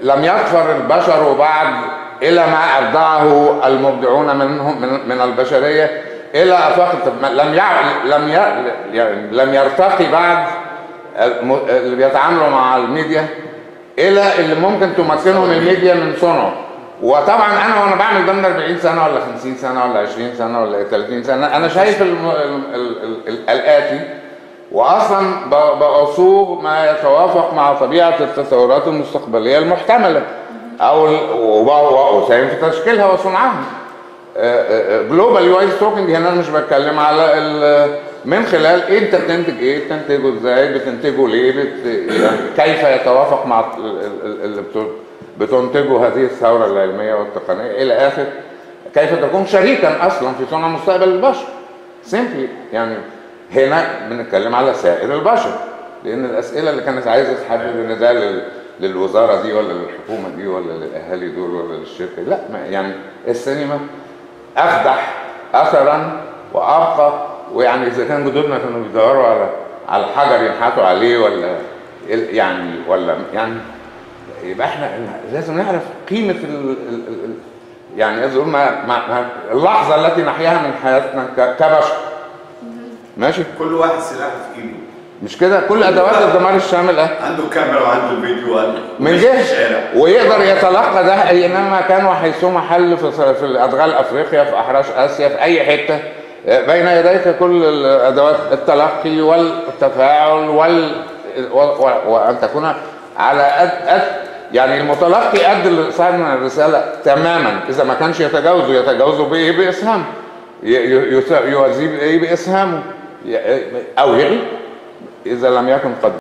لم يظفر البشر بعد الى ما ابدعه المبدعون منهم من, من البشريه الى افاق لم يع... لم ي... يعني لم يرتقي بعد الم- اللي بيتعاملوا مع الميديا الى اللي ممكن تمكنهم الميديا من صنعه وطبعا انا وانا بعمل ده من 40 سنه ولا 50 سنه ولا 20 سنه ولا 30 سنه انا شايف الم... ال... ال... ال... ال... الاتي واصلا ب- بأصوغ ما يتوافق مع طبيعه التطورات المستقبليه المحتمله او ال- وب- و- وساهم في تشكيلها وصنعها جلوبال يو اي توكينج هنا انا مش بتكلم على ال- من خلال إيه انت بتنتج ايه بتنتجه ازاي بتنتجه ليه بت يعني كيف يتوافق مع ال- ال- ال- اللي بت- بتنتجه هذه الثوره العلميه والتقنيه الى اخر كيف تكون شريكا اصلا في صنع مستقبل البشر سيمبلي يعني هنا بنتكلم على سائر البشر لان الاسئله اللي كانت عايزه تحدد ان ده لل- للوزاره دي ولا للحكومه دي ولا للاهالي دول ولا للشركه لا ما يعني السينما افدح اثرا وابقى ويعني اذا كان جدودنا كانوا بيدوروا على على حجر ينحتوا عليه ولا ال- يعني ولا يعني يبقى احنا لازم نعرف قيمه ال ال ال ال يعني لازم نقول ما ما ما اللحظه التي نحياها من حياتنا ك- كبشر ماشي كل واحد سلاح في ايده مش كده كل ادوات الدمار الشامل اه عنده كاميرا وعنده فيديو وعنده من ماشي في جهه الشارع ويقدر يتلقى ده اينما كان وحيثما حل في في ادغال افريقيا في احراش اسيا في اي حته بين يديك كل الادوات التلقي والتفاعل وال و- و- وان تكون على قد قد يعني المتلقي قد صاحب من الرساله تماما اذا ما كانش يتجاوزه يتجاوزه بايه باسهام ي- ي- يس- يوازيه بايه باسهامه ي- او يغي اذا لم يكن قد